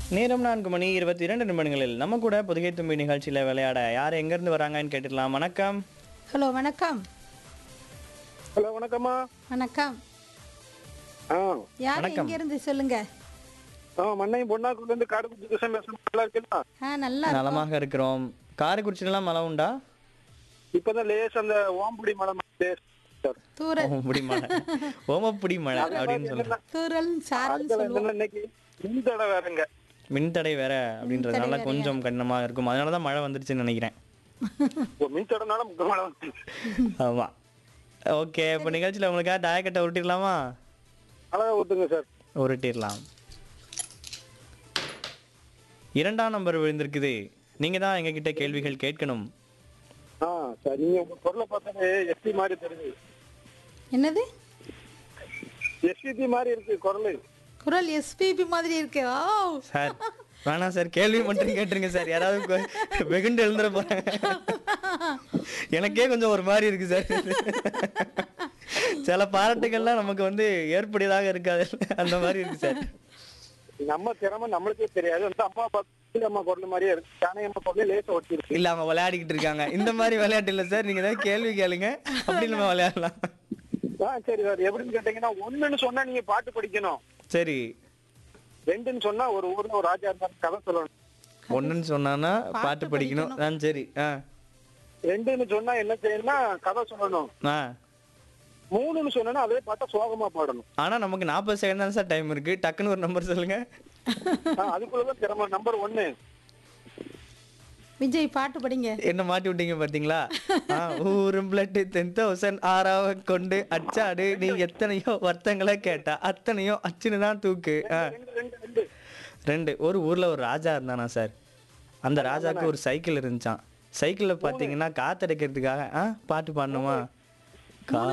நேரம் நான்கு மணி இருபத்தி இரண்டு நிமிடங்களில் நம்ம கூட புதுகை தும்பி நிகழ்ச்சியில் விளையாட யார் எங்கேருந்து வராங்கன்னு கேட்டுடலாம் வணக்கம் ஹலோ வணக்கம் ஹலோ வணக்கம்மா வணக்கம் ஆ யார் வணக்கம். எங்க இருந்து சொல்லுங்க ஆ மண்ணையும் பொண்ணாக்குள்ள இருந்து காடுகுச்சி கிருஷ்ணன் பேசுறேன் நல்லா இருக்குல்ல ஆ நல்லா இருக்கும். நலமாக இருக்கிறோம் காரைக்குறிச்சிலாம் மழை உண்டா இப்பதான் லேஸ் அந்த ஓம்புடி மலை லேஸ் சார் தூரல் ஓமப்புடி மழை ஓமப்புடி மழை அப்படின்னு சொல்லுங்க தூரல் சாரல் அடுத்த சொல்லுவோம் என்னன்னா இன்னைக்கு மின்தடை வேறங்க மின்தடை வேற அப்படின்றதுனால கொஞ்சம் கடினமாக இருக்கும் அதனால தான் மழை வந்துருச்சுன்னு நினைக்கிறேன் இப்போ மின்தடைனால முக்க மழை வந்து ஆமாம் ஓகே இப்போ நிகழ்ச்சியில் உங்களுக்காக தாயக்கட்டை உருட்டிடலாமா அழகா ஊத்துங்க சார் உருட்டிடலாம் இரண்டாம் நம்பர் விழுந்திருக்குது நீங்கள் தான் எங்ககிட்ட கேள்விகள் கேட்கணும் ஆ சார் நீங்க உங்க பொருளை பார்த்தாலே எஸ்பி மாதிரி தெரியுது என்னது எஸ்பிபி மாதிரி இருக்கு குரல் குரல் எஸ்பிபி மாதிரி இருக்கு ஓ சார் வேணாம் சார் கேள்வி மட்டும் கேட்டுருங்க சார் யாராவது கொ- வெகுண்டு எழுந்துட போறாங்க எனக்கே கொஞ்சம் ஒரு மாதிரி இருக்கு சார் சில பாராட்டுகள்லாம் நமக்கு வந்து ஏற்புடையதாக இருக்காது அந்த மாதிரி இருக்கு சார் நம்ம திறமை நம்மளுக்கே தெரியாது வந்து அம்மா பார்த்து அம்மா குரல் மாதிரியே இருக்கு யானை அம்மா குரல் லேசா ஒட்டி இருக்கு இல்ல அவங்க விளையாடிக்கிட்டு இருக்காங்க இந்த மாதிரி விளையாட்டு இல்ல சார் நீங்க ஏதாவது கேள்வி கேளுங்க அப்படி நம்ம விளையாடலாம் ஆ சரி சார் எப்படின்னு கேட்டீங்கன்னா ஒண்ணுன்னு சொன்னா நீங்க பாட்டு படிக்கணும் சரி ரெண்டுன்னு சொன்னா ஒரு ஊர்ல ஒரு ராஜா இருந்தாரு கதை சொல்லணும் ஒண்ணுன்னு சொன்னானா பாட்டு படிக்கணும் ஆ சரி ஆ ரெண்டுன்னு சொன்னா என்ன செய்யணும்னா கதை சொல்லணும் ஆ மூணுன்னு சொன்னா அதே பார்த்தா சோகமா பாடணும் ஆனா நமக்கு நாற்பது செகண்ட் தான் சார் டைம் இருக்கு டக்குன்னு ஒரு நம்பர் சொல்லுங்க ஆ, அதுக்குள்ளதான் திறமை நம்பர் ஒன்னு விஜய் பாட்டு படிங்க என்ன மாட்டி விட்டீங்க பாத்தீங்களா ஆ, ஊரும் பிளட் டென் தௌசண்ட் ஆறாவ கொண்டு அச்சாடு நீ எத்தனையோ வருத்தங்களை கேட்டா அத்தனையோ அச்சுன்னு தான் தூக்கு ஆ, ரெண்டு ரெண்டு ரெண்டு ரெண்டு ஒரு ஊர்ல ஒரு ராஜா இருந்தானா சார் அந்த ராஜாக்கு ஒரு சைக்கிள் இருந்துச்சான் சைக்கிள்ல பாத்தீங்கன்னா காத்தடைக்கிறதுக்காக ஆ பாட்டு பாடணுமா கா